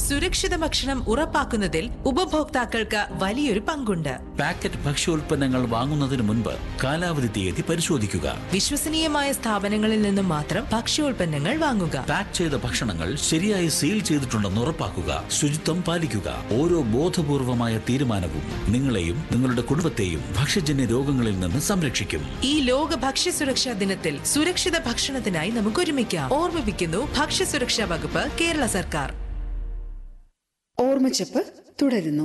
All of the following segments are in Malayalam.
സുരക്ഷിത ഭക്ഷണം ഉറപ്പാക്കുന്നതിൽ ഉപഭോക്താക്കൾക്ക് വലിയൊരു പങ്കുണ്ട് പാക്കറ്റ് ഭക്ഷ്യോൽപ്പന്നങ്ങൾ വാങ്ങുന്നതിന് മുൻപ് കാലാവധി തീയതി പരിശോധിക്കുക വിശ്വസനീയമായ സ്ഥാപനങ്ങളിൽ നിന്നും മാത്രം ഭക്ഷ്യോൽപ്പന്നങ്ങൾ വാങ്ങുക പാക്ക് ചെയ്ത ഭക്ഷണങ്ങൾ ശരിയായി സീൽ ചെയ്തിട്ടുണ്ടെന്ന് ഉറപ്പാക്കുക ശുചിത്വം പാലിക്കുക ഓരോ ബോധപൂർവമായ തീരുമാനവും നിങ്ങളെയും നിങ്ങളുടെ കുടുംബത്തെയും ഭക്ഷ്യജന്യ രോഗങ്ങളിൽ നിന്ന് സംരക്ഷിക്കും ഈ ലോക ഭക്ഷ്യ സുരക്ഷാ ദിനത്തിൽ സുരക്ഷിത ഭക്ഷണത്തിനായി നമുക്ക് ഒരുമിക്കാം ഓർമ്മിപ്പിക്കുന്നു ഭക്ഷ്യസുരക്ഷാ വകുപ്പ് കേരള സർക്കാർ ഓർമ്മച്ചപ്പ് തുടരുന്നു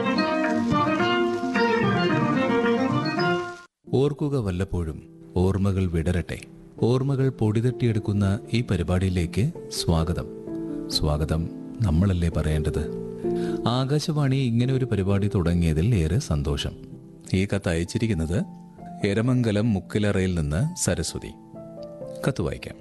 ഓർക്കുക വല്ലപ്പോഴും ഓർമ്മകൾ വിടരട്ടെ ഓർമ്മകൾ പൊടിതട്ടിയെടുക്കുന്ന ഈ പരിപാടിയിലേക്ക് സ്വാഗതം സ്വാഗതം നമ്മളല്ലേ പറയേണ്ടത് ആകാശവാണി ഇങ്ങനെ ഒരു പരിപാടി തുടങ്ങിയതിൽ ഏറെ സന്തോഷം ഈ കത്ത് അയച്ചിരിക്കുന്നത് എരമംഗലം മുക്കിലറയിൽ നിന്ന് സരസ്വതി കത്ത് വായിക്കാം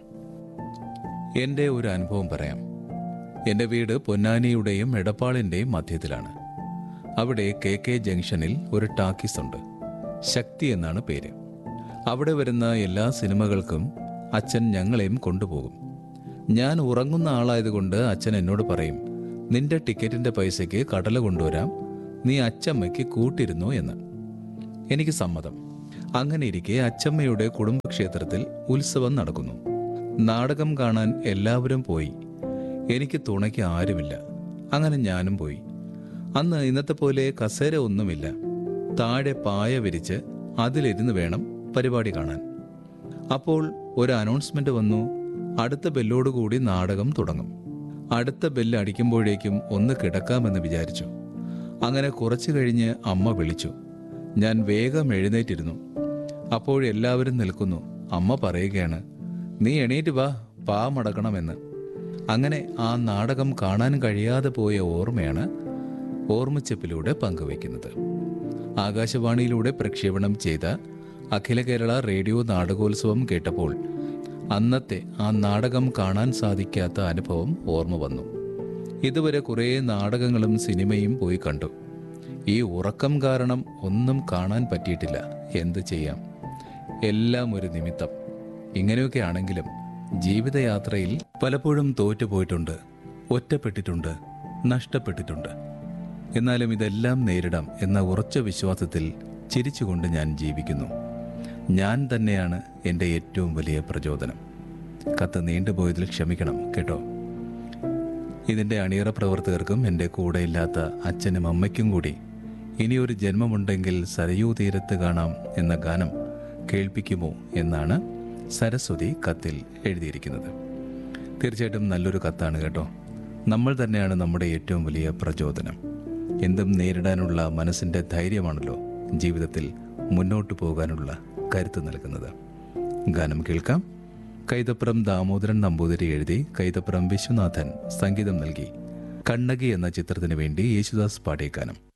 എൻ്റെ ഒരു അനുഭവം പറയാം എൻ്റെ വീട് പൊന്നാനിയുടെയും എടപ്പാളിൻ്റെയും മധ്യത്തിലാണ് അവിടെ കെ കെ ജംഗ്ഷനിൽ ഒരു ടാക്കീസ് ഉണ്ട് ശക്തി എന്നാണ് പേര് അവിടെ വരുന്ന എല്ലാ സിനിമകൾക്കും അച്ഛൻ ഞങ്ങളെയും കൊണ്ടുപോകും ഞാൻ ഉറങ്ങുന്ന ആളായതുകൊണ്ട് അച്ഛൻ എന്നോട് പറയും നിന്റെ ടിക്കറ്റിന്റെ പൈസയ്ക്ക് കടല കൊണ്ടുവരാം നീ അച്ചമ്മയ്ക്ക് കൂട്ടിരുന്നോ എന്ന് എനിക്ക് സമ്മതം അങ്ങനെ ഇരിക്കെ അച്ചമ്മയുടെ കുടുംബക്ഷേത്രത്തിൽ ഉത്സവം നടക്കുന്നു നാടകം കാണാൻ എല്ലാവരും പോയി എനിക്ക് തുണയ്ക്ക് ആരുമില്ല അങ്ങനെ ഞാനും പോയി അന്ന് ഇന്നത്തെ പോലെ കസേര ഒന്നുമില്ല താഴെ പായ വിരിച്ച് അതിലിരുന്ന് വേണം പരിപാടി കാണാൻ അപ്പോൾ ഒരു അനൗൺസ്മെന്റ് വന്നു അടുത്ത ബെല്ലോടുകൂടി നാടകം തുടങ്ങും അടുത്ത ബെല്ല് അടിക്കുമ്പോഴേക്കും ഒന്ന് കിടക്കാമെന്ന് വിചാരിച്ചു അങ്ങനെ കുറച്ചു കഴിഞ്ഞ് അമ്മ വിളിച്ചു ഞാൻ വേഗം എഴുന്നേറ്റിരുന്നു അപ്പോഴെല്ലാവരും നിൽക്കുന്നു അമ്മ പറയുകയാണ് നീ എണീറ്റ് വാ പാ മടക്കണമെന്ന് അങ്ങനെ ആ നാടകം കാണാൻ കഴിയാതെ പോയ ഓർമ്മയാണ് ഓർമ്മച്ചപ്പിലൂടെ പങ്കുവയ്ക്കുന്നത് ആകാശവാണിയിലൂടെ പ്രക്ഷേപണം ചെയ്ത അഖില കേരള റേഡിയോ നാടകോത്സവം കേട്ടപ്പോൾ അന്നത്തെ ആ നാടകം കാണാൻ സാധിക്കാത്ത അനുഭവം ഓർമ്മ വന്നു ഇതുവരെ കുറേ നാടകങ്ങളും സിനിമയും പോയി കണ്ടു ഈ ഉറക്കം കാരണം ഒന്നും കാണാൻ പറ്റിയിട്ടില്ല എന്ത് ചെയ്യാം എല്ലാം ഒരു നിമിത്തം ഇങ്ങനെയൊക്കെ ആണെങ്കിലും ജീവിതയാത്രയിൽ പലപ്പോഴും തോറ്റുപോയിട്ടുണ്ട് ഒറ്റപ്പെട്ടിട്ടുണ്ട് നഷ്ടപ്പെട്ടിട്ടുണ്ട് എന്നാലും ഇതെല്ലാം നേരിടാം എന്ന ഉറച്ച വിശ്വാസത്തിൽ ചിരിച്ചുകൊണ്ട് ഞാൻ ജീവിക്കുന്നു ഞാൻ തന്നെയാണ് എൻ്റെ ഏറ്റവും വലിയ പ്രചോദനം കത്ത് നീണ്ടുപോയതിൽ ക്ഷമിക്കണം കേട്ടോ ഇതിൻ്റെ അണിയറ പ്രവർത്തകർക്കും എൻ്റെ കൂടെയില്ലാത്ത അച്ഛനും അമ്മയ്ക്കും കൂടി ഇനിയൊരു ജന്മമുണ്ടെങ്കിൽ സരയൂ തീരത്ത് കാണാം എന്ന ഗാനം കേൾപ്പിക്കുമോ എന്നാണ് സരസ്വതി കത്തിൽ എഴുതിയിരിക്കുന്നത് തീർച്ചയായിട്ടും നല്ലൊരു കത്താണ് കേട്ടോ നമ്മൾ തന്നെയാണ് നമ്മുടെ ഏറ്റവും വലിയ പ്രചോദനം എന്തും നേരിടാനുള്ള മനസ്സിൻ്റെ ധൈര്യമാണല്ലോ ജീവിതത്തിൽ മുന്നോട്ട് പോകാനുള്ള കരുത്ത് നൽകുന്നത് ഗാനം കേൾക്കാം കൈതപ്രം ദാമോദരൻ നമ്പൂതിരി എഴുതി കൈതപ്രം വിശ്വനാഥൻ സംഗീതം നൽകി കണ്ണകി എന്ന ചിത്രത്തിന് വേണ്ടി യേശുദാസ് പാടിയ ഗാനം